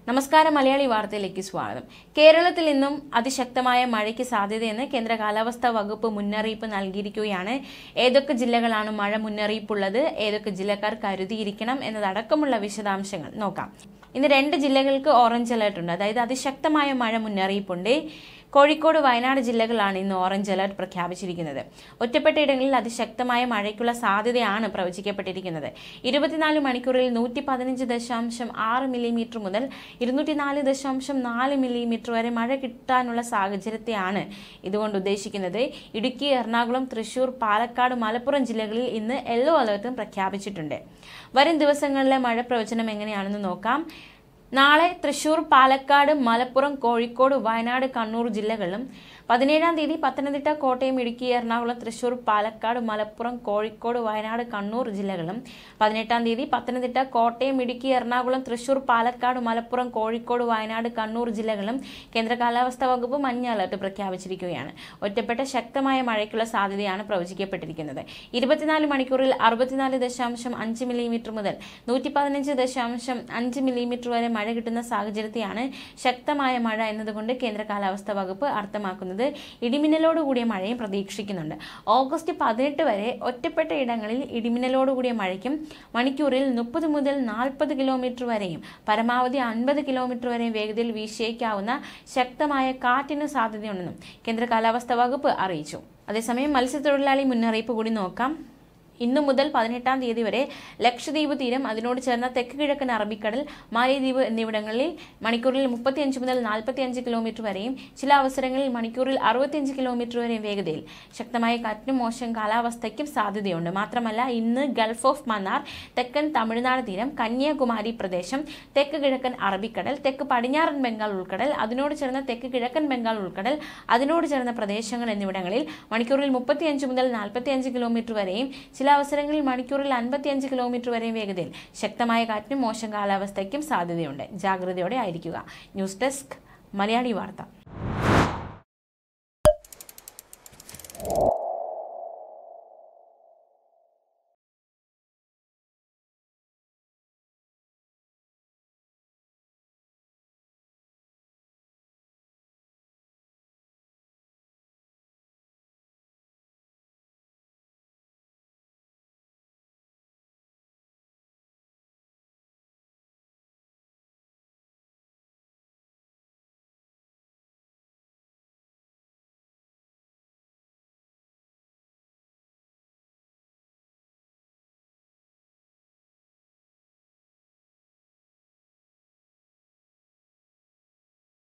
നമസ്കാരം മലയാളി വാർത്തയിലേക്ക് സ്വാഗതം കേരളത്തിൽ ഇന്നും അതിശക്തമായ മഴയ്ക്ക് സാധ്യതയെന്ന് കേന്ദ്ര കാലാവസ്ഥാ വകുപ്പ് മുന്നറിയിപ്പ് നൽകിയിരിക്കുകയാണ് ഏതൊക്കെ ജില്ലകളാണ് മഴ മുന്നറിയിപ്പുള്ളത് ഏതൊക്കെ ജില്ലക്കാർ കരുതിയിരിക്കണം എന്നതടക്കമുള്ള വിശദാംശങ്ങൾ നോക്കാം ഇന്ന് രണ്ട് ജില്ലകൾക്ക് ഓറഞ്ച് അലർട്ട് ഉണ്ട് അതായത് അതിശക്തമായ മഴ മുന്നറിയിപ്പുണ്ട് കോഴിക്കോട് വയനാട് ജില്ലകളാണ് ഇന്ന് ഓറഞ്ച് അലർട്ട് പ്രഖ്യാപിച്ചിരിക്കുന്നത് ഒറ്റപ്പെട്ട ഇടങ്ങളിൽ അതിശക്തമായ മഴയ്ക്കുള്ള സാധ്യതയാണ് പ്രവചിക്കപ്പെട്ടിരിക്കുന്നത് ഇരുപത്തിനാല് മണിക്കൂറിൽ നൂറ്റി പതിനഞ്ച് ദശാംശം ആറ് മില്ലിമീറ്റർ മുതൽ ഇരുന്നൂറ്റി നാല് ദശാംശം നാല് മില്ലിമീറ്റർ വരെ മഴ കിട്ടാനുള്ള സാഹചര്യത്തെയാണ് ഇതുകൊണ്ട് ഉദ്ദേശിക്കുന്നത് ഇടുക്കി എറണാകുളം തൃശൂർ പാലക്കാട് മലപ്പുറം ജില്ലകളിൽ ഇന്ന് യെല്ലോ അലർട്ടും പ്രഖ്യാപിച്ചിട്ടുണ്ട് വരും ദിവസങ്ങളിലെ മഴ പ്രവചനം എങ്ങനെയാണെന്ന് നോക്കാം നാളെ തൃശൂർ പാലക്കാട് മലപ്പുറം കോഴിക്കോട് വയനാട് കണ്ണൂർ ജില്ലകളിലും പതിനേഴാം തീയതി പത്തനംതിട്ട കോട്ടയം ഇടുക്കി എറണാകുളം തൃശൂർ പാലക്കാട് മലപ്പുറം കോഴിക്കോട് വയനാട് കണ്ണൂർ ജില്ലകളും പതിനെട്ടാം തീയതി പത്തനംതിട്ട കോട്ടയം ഇടുക്കി എറണാകുളം തൃശൂർ പാലക്കാട് മലപ്പുറം കോഴിക്കോട് വയനാട് കണ്ണൂർ ജില്ലകളും കേന്ദ്ര കാലാവസ്ഥാ വകുപ്പ് മഞ്ഞ അലർട്ട് പ്രഖ്യാപിച്ചിരിക്കുകയാണ് ഒറ്റപ്പെട്ട ശക്തമായ മഴയ്ക്കുള്ള സാധ്യതയാണ് പ്രവചിക്കപ്പെട്ടിരിക്കുന്നത് ഇരുപത്തിനാല് മണിക്കൂറിൽ അറുപത്തിനാല് ദശാംശം അഞ്ച് മില്ലിമീറ്റർ മുതൽ നൂറ്റി പതിനഞ്ച് ദശാംശം അഞ്ച് മില്ലിമീറ്റർ വരെ മഴ കിട്ടുന്ന സാഹചര്യത്തെയാണ് ശക്തമായ മഴ എന്നതുകൊണ്ട് കേന്ദ്ര കാലാവസ്ഥാ വകുപ്പ് അർത്ഥമാക്കുന്നത് ഇടിമിന്നലോടുകൂടിയ മഴയും പ്രതീക്ഷിക്കുന്നുണ്ട് ഓഗസ്റ്റ് പതിനെട്ട് വരെ ഒറ്റപ്പെട്ട ഇടങ്ങളിൽ ഇടിമിന്നലോടുകൂടിയ മഴയ്ക്കും മണിക്കൂറിൽ മുപ്പത് മുതൽ നാൽപ്പത് കിലോമീറ്റർ വരെയും പരമാവധി അൻപത് കിലോമീറ്റർ വരെയും വേഗതയിൽ വീശിയേക്കാവുന്ന ശക്തമായ കാറ്റിന് സാധ്യതയുണ്ടെന്നും കേന്ദ്ര കാലാവസ്ഥാ വകുപ്പ് അറിയിച്ചു അതേസമയം മത്സ്യത്തൊഴിലാളി മുന്നറിയിപ്പ് കൂടി നോക്കാം ഇന്നു മുതൽ പതിനെട്ടാം തീയതി വരെ ലക്ഷദ്വീപ് തീരം അതിനോട് ചേർന്ന തെക്ക് കിഴക്കൻ അറബിക്കടൽ മാലിദ്വീപ് എന്നിവിടങ്ങളിൽ മണിക്കൂറിൽ മുപ്പത്തിയഞ്ച് മുതൽ നാൽപ്പത്തിയഞ്ച് കിലോമീറ്റർ വരെയും ചില അവസരങ്ങളിൽ മണിക്കൂറിൽ അറുപത്തിയഞ്ച് കിലോമീറ്റർ വരെയും വേഗതയിൽ ശക്തമായ കാറ്റിനും മോശം കാലാവസ്ഥയ്ക്കും സാധ്യതയുണ്ട് മാത്രമല്ല ഇന്ന് ഗൾഫ് ഓഫ് മന്നാർ തെക്കൻ തമിഴ്നാട് തീരം കന്യാകുമാരി പ്രദേശം തെക്ക് കിഴക്കൻ അറബിക്കടൽ തെക്ക് പടിഞ്ഞാറൻ ബംഗാൾ ഉൾക്കടൽ അതിനോട് ചേർന്ന തെക്ക് കിഴക്കൻ ബംഗാൾ ഉൾക്കടൽ അതിനോട് ചേർന്ന പ്രദേശങ്ങൾ എന്നിവിടങ്ങളിൽ മണിക്കൂറിൽ മുപ്പത്തിയഞ്ച് മുതൽ നാൽപ്പത്തിയഞ്ച് കിലോമീറ്റർ വരെയും ചില അവസരങ്ങളിൽ മണിക്കൂറിൽ അൻപത്തിയഞ്ച് കിലോമീറ്റർ വരെയും വേഗതയിൽ ശക്തമായ കാറ്റിനും മോശം കാലാവസ്ഥയ്ക്കും സാധ്യതയുണ്ട് ജാഗ്രതയോടെ ആയിരിക്കുക ന്യൂസ് ഡെസ്ക് മലയാളി വാർത്ത